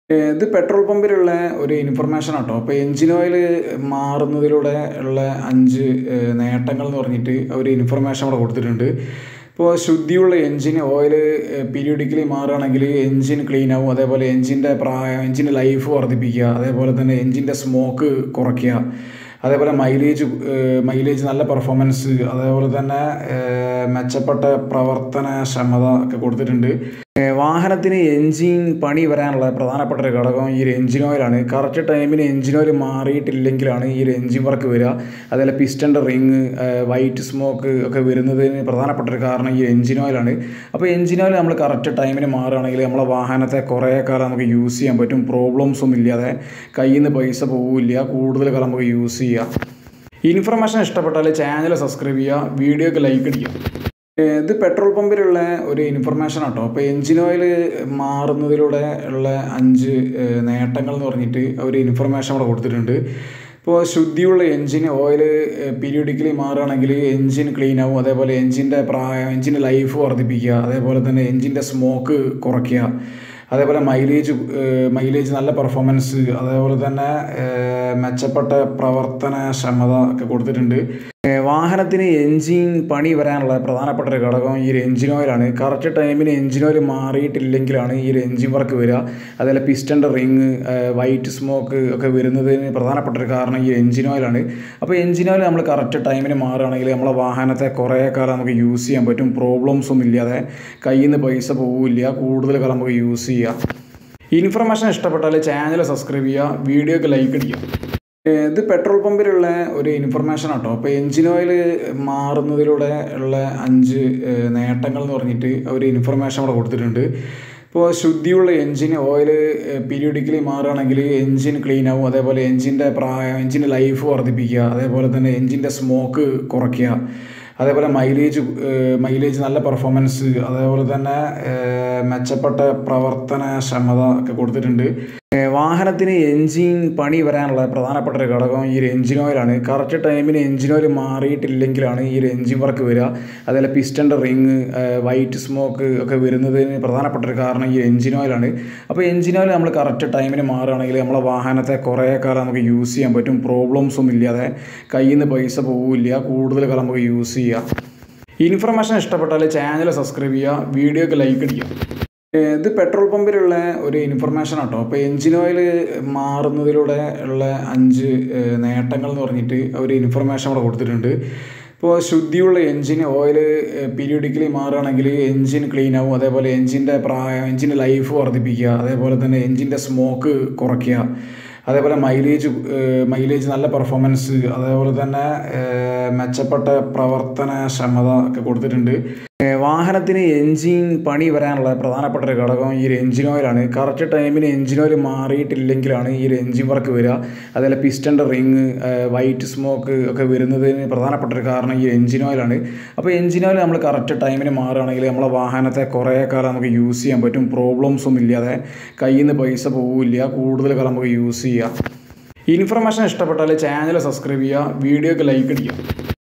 ഇത് പെട്രോൾ പമ്പിലുള്ള ഒരു ഇൻഫർമേഷൻ ആട്ടോ അപ്പോൾ എൻജിൻ ഓയിൽ മാറുന്നതിലൂടെ ഉള്ള അഞ്ച് നേട്ടങ്ങൾ എന്ന് പറഞ്ഞിട്ട് ഒരു ഇൻഫർമേഷൻ അവിടെ കൊടുത്തിട്ടുണ്ട് ഇപ്പോൾ ശുദ്ധിയുള്ള എൻജിൻ ഓയിൽ പീരിയോഡിക്കലി മാറുകയാണെങ്കിൽ എൻജിൻ ക്ലീൻ ആവും അതേപോലെ എൻജിൻ്റെ പ്രായം എൻജിൻ്റെ ലൈഫ് വർദ്ധിപ്പിക്കുക അതേപോലെ തന്നെ എൻജിൻ്റെ സ്മോക്ക് കുറയ്ക്കുക അതേപോലെ മൈലേജ് മൈലേജ് നല്ല പെർഫോമൻസ് അതേപോലെ തന്നെ മെച്ചപ്പെട്ട പ്രവർത്തനക്ഷമത ഒക്കെ കൊടുത്തിട്ടുണ്ട് വാഹനത്തിന് എൻജിൻ പണി വരാനുള്ള പ്രധാനപ്പെട്ട ഒരു ഘടകം ഈ ഒരു എൻജിൻ ഓയിലാണ് കറക്റ്റ് ടൈമിന് എൻജിൻ ഓയിൽ മാറിയിട്ടില്ലെങ്കിലാണ് ഈ ഒരു എൻജിൻ വർക്ക് വരിക അതേപോലെ പിസ്റ്റൻ്റെ റിങ് വൈറ്റ് സ്മോക്ക് ഒക്കെ വരുന്നതിന് പ്രധാനപ്പെട്ട ഒരു കാരണം ഈ എൻജിൻ ഓയിലാണ് അപ്പോൾ എൻജിൻ ഓയിൽ നമ്മൾ കറക്റ്റ് ടൈമിന് മാറുകയാണെങ്കിൽ നമ്മളെ വാഹനത്തെ കുറേ കാലം നമുക്ക് യൂസ് ചെയ്യാൻ പറ്റും പ്രോബ്ലംസ് ഒന്നും ഇല്ലാതെ കയ്യിൽ നിന്ന് പൈസ പോവില്ല കൂടുതൽ കാലം നമുക്ക് യൂസ് ചെയ്യാം ഇൻഫർമേഷൻ ഇഷ്ടപ്പെട്ടാൽ ചാനൽ സബ്സ്ക്രൈബ് ചെയ്യുക വീഡിയോക്ക് ലൈക്ക് അടിക്കുക ഇത് പെട്രോൾ പമ്പിലുള്ള ഒരു ഇൻഫർമേഷൻ ആട്ടോ അപ്പോൾ എൻജിൻ ഓയിൽ മാറുന്നതിലൂടെ ഉള്ള അഞ്ച് നേട്ടങ്ങൾ എന്ന് പറഞ്ഞിട്ട് ഒരു ഇൻഫർമേഷൻ അവിടെ കൊടുത്തിട്ടുണ്ട് ഇപ്പോൾ ശുദ്ധിയുള്ള എൻജിൻ ഓയിൽ പീരിയോഡിക്കലി മാറുകയാണെങ്കിൽ എൻജിൻ ക്ലീൻ ആവും അതേപോലെ എൻജിൻ്റെ പ്രായം എൻജിൻ്റെ ലൈഫ് വർദ്ധിപ്പിക്കുക അതേപോലെ തന്നെ എൻജിൻ്റെ സ്മോക്ക് കുറയ്ക്കുക അതേപോലെ മൈലേജ് മൈലേജ് നല്ല പെർഫോമൻസ് അതേപോലെ തന്നെ മെച്ചപ്പെട്ട പ്രവർത്തനക്ഷമത ഒക്കെ കൊടുത്തിട്ടുണ്ട് വാഹനത്തിന് എൻജിൻ പണി വരാനുള്ള പ്രധാനപ്പെട്ട ഒരു ഘടകം ഈ ഒരു എൻജിൻ ഓയിലാണ് കറക്റ്റ് ടൈമിന് എൻജിൻ ഓയിൽ മാറിയിട്ടില്ലെങ്കിലാണ് ഈ ഒരു എൻജിൻ വർക്ക് വരിക അതേപോലെ പിസ്റ്റൻ്റെ റിങ് വൈറ്റ് സ്മോക്ക് ഒക്കെ വരുന്നതിന് പ്രധാനപ്പെട്ട ഒരു കാരണം ഈ എൻജിൻ ഓയിലാണ് അപ്പോൾ എൻജിൻ ഓയിൽ നമ്മൾ കറക്റ്റ് ടൈമിന് മാറുകയാണെങ്കിൽ നമ്മളെ വാഹനത്തെ കുറേ കാലം നമുക്ക് യൂസ് ചെയ്യാൻ പറ്റും പ്രോബ്ലംസ് ഒന്നും ഇല്ലാതെ കയ്യിൽ നിന്ന് പൈസ പോവില്ല കൂടുതൽ കാലം നമുക്ക് യൂസ് ചെയ്യാം ഇൻഫർമേഷൻ ഇഷ്ടപ്പെട്ടാൽ ചാനൽ സബ്സ്ക്രൈബ് ചെയ്യുക വീഡിയോക്ക് ലൈക്ക് അടിക്കുക ഇത് പെട്രോൾ പമ്പിലുള്ള ഒരു ഇൻഫർമേഷൻ ആട്ടോ അപ്പോൾ എൻജിൻ ഓയിൽ മാറുന്നതിലൂടെ ഉള്ള അഞ്ച് നേട്ടങ്ങൾ എന്ന് പറഞ്ഞിട്ട് ഒരു ഇൻഫർമേഷൻ അവിടെ കൊടുത്തിട്ടുണ്ട് ഇപ്പോൾ ശുദ്ധിയുള്ള എൻജിൻ ഓയിൽ പീരിയോഡിക്കലി മാറുകയാണെങ്കിൽ എൻജിൻ ക്ലീൻ ആവും അതേപോലെ എൻജിൻ്റെ പ്രായം എൻജിൻ്റെ ലൈഫ് വർദ്ധിപ്പിക്കുക അതേപോലെ തന്നെ എൻജിൻ്റെ സ്മോക്ക് കുറയ്ക്കുക അതേപോലെ മൈലേജ് മൈലേജ് നല്ല പെർഫോമൻസ് അതേപോലെ തന്നെ മെച്ചപ്പെട്ട പ്രവർത്തനക്ഷമത ഒക്കെ കൊടുത്തിട്ടുണ്ട് വാഹനത്തിന് എൻജിൻ പണി വരാനുള്ള പ്രധാനപ്പെട്ട ഒരു ഘടകം ഈ ഒരു എൻജിൻ ഓയിലാണ് കറക്റ്റ് ടൈമിന് എൻജിൻ ഓയിൽ മാറിയിട്ടില്ലെങ്കിലാണ് ഈ ഒരു എൻജിൻ വർക്ക് വരിക അതേപോലെ പിസ്റ്റൻ്റെ റിങ് വൈറ്റ് സ്മോക്ക് ഒക്കെ വരുന്നതിന് പ്രധാനപ്പെട്ട ഒരു കാരണം ഈ എൻജിൻ ഓയിലാണ് അപ്പോൾ എൻജിൻ ഓയിൽ നമ്മൾ കറക്റ്റ് ടൈമിന് മാറുകയാണെങ്കിൽ നമ്മളെ വാഹനത്തെ കുറേ കാലം നമുക്ക് യൂസ് ചെയ്യാൻ പറ്റും പ്രോബ്ലംസ് ഒന്നും ഇല്ലാതെ കയ്യിൽ നിന്ന് പൈസ പോവില്ല കൂടുതൽ കാലം നമുക്ക് യൂസ് ചെയ്യാം ഇൻഫർമേഷൻ ഇഷ്ടപ്പെട്ടാൽ ചാനൽ സബ്സ്ക്രൈബ് ചെയ്യുക വീഡിയോക്ക് ലൈക്ക് അടിക്കുക ഇത് പെട്രോൾ പമ്പിലുള്ള ഒരു ഇൻഫർമേഷൻ ആട്ടോ അപ്പോൾ എൻജിൻ ഓയിൽ മാറുന്നതിലൂടെ ഉള്ള അഞ്ച് നേട്ടങ്ങൾ എന്ന് പറഞ്ഞിട്ട് ഒരു ഇൻഫർമേഷൻ അവിടെ കൊടുത്തിട്ടുണ്ട് ഇപ്പോൾ ശുദ്ധിയുള്ള എൻജിൻ ഓയിൽ പീരിയോഡിക്കലി മാറുകയാണെങ്കിൽ എൻജിൻ ക്ലീൻ ആവും അതേപോലെ എൻജിൻ്റെ പ്രായം എൻജിൻ്റെ ലൈഫ് വർദ്ധിപ്പിക്കുക അതേപോലെ തന്നെ എൻജിൻ്റെ സ്മോക്ക് കുറയ്ക്കുക അതേപോലെ മൈലേജ് മൈലേജ് നല്ല പെർഫോമൻസ് അതേപോലെ തന്നെ മെച്ചപ്പെട്ട പ്രവർത്തനക്ഷമത ഒക്കെ കൊടുത്തിട്ടുണ്ട് വാഹനത്തിന് എൻജിൻ പണി വരാനുള്ള പ്രധാനപ്പെട്ട ഒരു ഘടകം ഈ ഒരു എൻജിൻ ഓയിലാണ് കറക്റ്റ് ടൈമിന് എൻജിൻ ഓയിൽ മാറിയിട്ടില്ലെങ്കിലാണ് ഈ ഒരു എൻജിൻ വർക്ക് വരിക അതേപോലെ പിസ്റ്റൻ്റെ റിങ് വൈറ്റ് സ്മോക്ക് ഒക്കെ വരുന്നതിന് പ്രധാനപ്പെട്ട ഒരു കാരണം ഈ എൻജിൻ ഓയിലാണ് അപ്പോൾ എൻജിൻ ഓയിൽ നമ്മൾ കറക്റ്റ് ടൈമിന് മാറുകയാണെങ്കിൽ നമ്മളെ വാഹനത്തെ കുറേ കാലം നമുക്ക് യൂസ് ചെയ്യാൻ പറ്റും പ്രോബ്ലംസ് ഒന്നും ഇല്ലാതെ കയ്യിൽ നിന്ന് പൈസ പോവില്ല കൂടുതൽ കാലം നമുക്ക് യൂസ് ചെയ്യാം ഇൻഫർമേഷൻ ഇഷ്ടപ്പെട്ടാൽ ചാനൽ സബ്സ്ക്രൈബ് ചെയ്യുക വീഡിയോക്ക് ലൈക്ക് അടിക്കുക